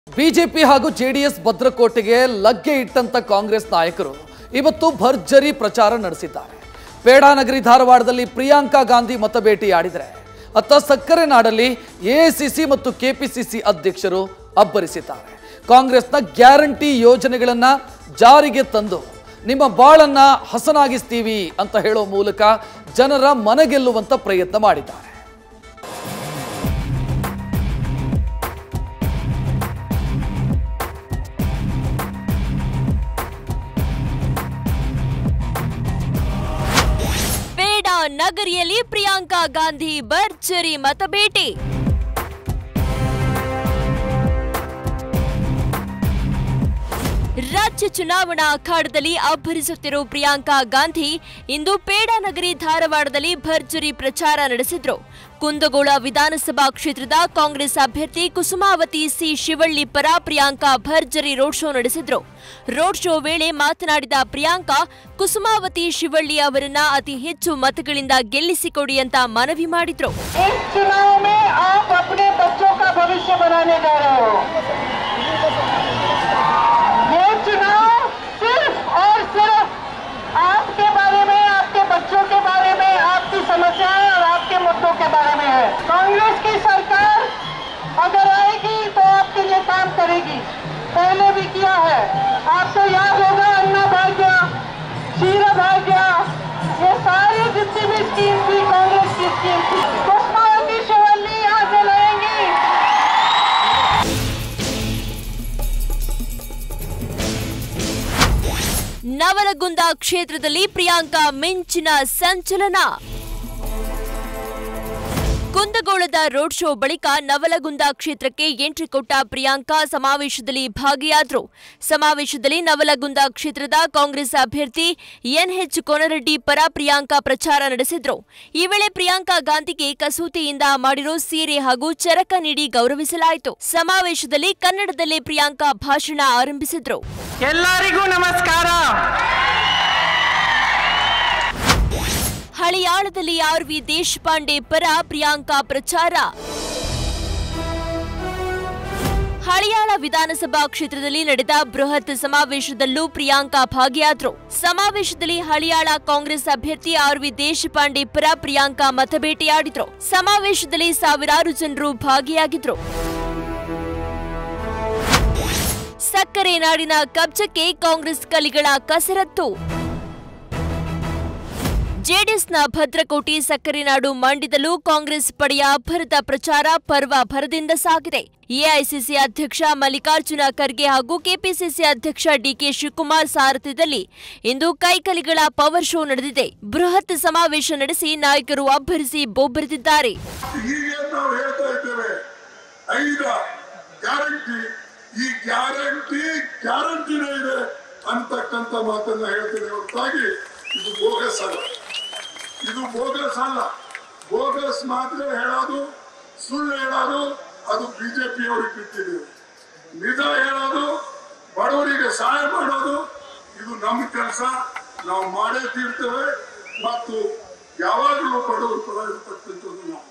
BJP ಹಾಗೂ JDS ಭದ್ರಕೋಟೆಗೆ ಲಗ್ಗೆ ಇಟ್ಟಂತ ಕಾಂಗ್ರೆಸ್ ನಾಯಕರು ಇವತ್ತು ಭರ್ಜರಿ ಪ್ರಚಾರ ನಡೆಸಿದ್ದಾರೆ ಪೇಡಾನಗರಿ ಧಾರವಾಡದಲ್ಲಿ ಪ್ರಿಯಾಂಕಾ ಗಾಂಧಿ ಮತಬೇಟೆಯಾಡಿದರೆ ಅತ್ತ ಸಕ್ಕರೆ ನಾಡಲ್ಲಿ ಎಐಸಿಸಿ ಮತ್ತು ಕೆಪಿಸಿಸಿ ಅಧ್ಯಕ್ಷರು ಅಬ್ಬರಿಸಿದ್ದಾರೆ ಕಾಂಗ್ರೆಸ್ನ ಗ್ಯಾರಂಟಿ ಯೋಜನೆಗಳನ್ನ ಜಾರಿಗೆ ತಂದು ನಿಮ್ಮ ಬಾಳನ್ನ ಹಸನಾಗಿಸ್ತೀವಿ ಅಂತ ಹೇಳೋ ಮೂಲಕ ಜನರ ಮನಗೆಲ್ಲುವಂತ ಪ್ರಯತ್ನ ಮಾಡಿದ್ದಾರೆ ಬೇಡ ನಗರಿಯಲ್ಲಿ ಪ್ರಿಯಾಂಕಾ ಗಾಂಧಿ ಭರ್ಜರಿ ಮತಬೇಟೆ ರಾಜ್ಯ ಚುನಾವಣಾ ಅಖಾಡದಲ್ಲಿ ಅಬ್ಬರಿಸುತ್ತಿರುವ ಪ್ರಿಯಾಂಕಾ ಗಾಂಧಿ ಇಂದು ಪೇಡಾನಗರಿ ಧಾರವಾಡದಲ್ಲಿ ಭರ್ಜರಿ ಪ್ರಚಾರ ನಡೆಸಿದ್ರು ಕುಂದಗೋಳ ವಿಧಾನಸಭಾ ಕ್ಷೇತ್ರದ ಕಾಂಗ್ರೆಸ್ ಅಭ್ಯರ್ಥಿ ಕುಸುಮಾವತಿ ಸಿ ಶಿವಳ್ಳಿ ಪರ ಪ್ರಿಯಾಂಕಾ ಭರ್ಜರಿ ರೋಡ್ ಶೋ ನಡೆಸಿದ್ರು ರೋಡ್ ಶೋ ವೇಳೆ ಮಾತನಾಡಿದ ಪ್ರಿಯಾಂಕಾ ಕುಸುಮಾವತಿ ಶಿವಳ್ಳಿ ಅವರನ್ನ ಅತಿ ಹೆಚ್ಚು ಮತಗಳಿಂದ ಗೆಲ್ಲಿಸಿಕೊಡಿ ಅಂತ ಮನವಿ ಮಾಡಿದ್ರು इस चुनाव में आप अपने बच्चों का भविष्य बनाने जा रहे हो ये चुनाव सिर्फ और सिर्फ आपके बारे में आपके बच्चों के बारे में आपकी समस्याएं और आपके मुद्दों के बारे में है कांग्रेस की सरकार अगर आएगी तो आपके लिए काम करेगी पहले भी किया है आपको याद होगा अन्ना भाग्य क्षीर भाग्य ये सारी जितनी भी स्कीम थी कांग्रेस की स्कीम थी पुष्पावती शिवल्ली यहाँ से लड़ेंगी ನವಲಗುಂದ ಕ್ಷೇತ್ರದಲ್ಲಿ ಪ್ರಿಯಾಂಕಾ ಮಿಂಚಿನ ಸಂಚಲನ ಕುಂದಗೋಳದ ರೋಡ್ ಶೋ ಬಳಿಕ ನವಲಗುಂದ ಕ್ಷೇತ್ರಕ್ಕೆ ಎಂಟ್ರಿ ಕೊಟ್ಟ ಪ್ರಿಯಾಂಕಾ ಸಮಾವೇಶದಲ್ಲಿ ಭಾಗಿಯಾದ್ರು ಸಮಾವೇಶದಲ್ಲಿ ನವಲಗುಂದ ಕ್ಷೇತ್ರದ ಕಾಂಗ್ರೆಸ್ ಅಭ್ಯರ್ಥಿ ಎನ್ಎಚ್ ಕೊನರೆಡ್ಡಿ ಪರ ಪ್ರಿಯಾಂಕಾ ಪ್ರಚಾರ ನಡೆಸಿದ್ರು ಈ ವೇಳೆ ಪ್ರಿಯಾಂಕಾ ಗಾಂಧಿಗೆ ಕಸೂತಿಯಿಂದ ಮಾಡಿರೋ ಸೀರೆ ಹಾಗೂ ಚರಕ ನೀಡಿ ಗೌರವಿಸಲಾಯಿತು ಸಮಾವೇಶದಲ್ಲಿ ಕನ್ನಡದಲ್ಲೇ ಪ್ರಿಯಾಂಕಾ ಭಾಷಣ ಆರಂಭಿಸಿದ್ರು ಎಲ್ಲರಿಗೂ ನಮಸ್ಕಾರ ಹಳಿಯಾಳದಲ್ಲಿ ಆರ್ ವಿ ದೇಶಪಾಂಡೆ ಪರ ಪ್ರಿಯಾಂಕಾ ಪ್ರಚಾರ ಹಳಿಯಾಳ ವಿಧಾನಸಭಾ ಕ್ಷೇತ್ರದಲ್ಲಿ ನಡೆದ ಬೃಹತ್ ಸಮಾವೇಶದಲ್ಲೂ ಪ್ರಿಯಾಂಕಾ ಭಾಗಿಯಾದ್ರು ಸಮಾವೇಶದಲ್ಲಿ ಹಳಿಯಾಳ ಕಾಂಗ್ರೆಸ್ ಅಭ್ಯರ್ಥಿ ಆರ್ ವಿ ದೇಶಪಾಂಡೆ ಪರ ಪ್ರಿಯಾಂಕಾ ಮತಬೇಟೆಯಾಡಿದ್ರು ಸಮಾವೇಶದಲ್ಲಿ ಸಾವಿರಾರು ಜನರು ಭಾಗಿಯಾಗಿದ್ರು ಸಕ್ಕರೆ ನಾಡಿನ ಕಬ್ಜಕ್ಕೆ ಕಾಂಗ್ರೆಸ್ ಕಲಿಗಳ ಕಸರತ್ತು ಜೆಡಿಎಸ್ನ ಭದ್ರಕೋಟೆ ಸಕ್ಕರೆ ನಾಡು ಮಂಡ್ಯದಲ್ಲೂ ಕಾಂಗ್ರೆಸ್ ಪಡೆಯ ಅಬ್ಬರದ ಪ್ರಚಾರ ಪರ್ವ ಭರದಿಂದ ಸಾಗಿದೆ ಎಐಸಿಸಿ ಅಧ್ಯಕ್ಷ ಮಲ್ಲಿಕಾರ್ಜುನ ಖರ್ಗೆ ಹಾಗೂ ಕೆಪಿಸಿಸಿ ಅಧ್ಯಕ್ಷ ಡಿಕೆ ಶಿವಕುಮಾರ್ ಸಾರಥ್ಯದಲ್ಲಿ ಇಂದು ಕೈಕಲಿಗಳ ಪವರ್ ಶೋ ನಡೆದಿದೆ ಬೃಹತ್ ಸಮಾವೇಶ ನಡೆಸಿ ನಾಯಕರು ಅಬ್ಬರಿಸಿ ಬೋಬ್ಬರಿದಿದ್ದಾರೆ ಹೀಗೆ ನಾವು ಹೇಳ್ತಾ ಇದ್ದೇವೆ ಐದ ಗ್ಯಾರಂಟಿ ಈ ಗ್ಯಾರಂಟಿ ಗ್ಯಾರಂಟಿನೇ ಇದೆ ಅಂತಕ್ಕಂಥ ಮಾತನ್ನ ಹೇಳ್ತೇನೆ ಹೊರತಾಗಿ ಇದು ಬೋಗಸ್ ಅಲ್ಲ ಇದು ಬೋಗಸ್ ಅಲ್ಲ ಬೋಗಸ್ ಮಾತ್ರ ಹೇಳೋದು ಸುಳ್ಳು ಹೇಳೋದು ಅದು ಬಿಜೆಪಿ ಅವ್ರಿಗೆ ಬಿಟ್ಟಿದೆ ನಿಜ ಹೇಳೋದು ಬಡವರಿಗೆ ಸಹಾಯ ಮಾಡೋದು ಇದು ನಮ್ಮ ಕೆಲಸ ನಾವು ಮಾಡೇ ತೀರ್ತೇವೆ ಮತ್ತು ಯಾವಾಗಲೂ ಬಡವರು ಪರ ಇರ್ತಕ್ಕಂಥದ್ದು ನಾವು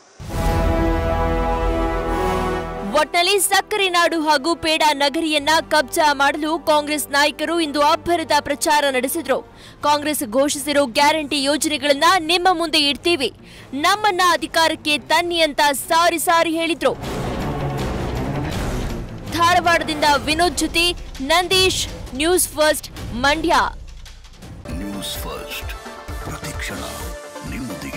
ಒಟ್ನಲ್ಲಿ ಸಕ್ಕರೆ ನಾಡು ಹಾಗೂ ಪೇಡ ನಗರಿಯನ್ನ ಕಬ್ಜಾ ಮಾಡಲು ಕಾಂಗ್ರೆಸ್ ನಾಯಕರು ಇಂದು ಅಬ್ಬರದ ಪ್ರಚಾರ ನಡೆಸಿದ್ರು ಕಾಂಗ್ರೆಸ್ ಘೋಷಿಸಿರೋ ಗ್ಯಾರಂಟಿ ಯೋಜನೆಗಳನ್ನ ನಿಮ್ಮ ಮುಂದೆ ಇಡ್ತೀವಿ ನಮ್ಮನ್ನ ಅಧಿಕಾರಕ್ಕೆ ತನ್ನಿ ಅಂತ ಸಾರಿ ಸಾರಿ ಹೇಳಿದ್ರು ಧಾರವಾಡದಿಂದ ವಿನೋದ್ ಜೊತೆ Nandish news first Mandya news first ಪ್ರತಿಕ್ಷಣ ನಿಮ್ಮದೇ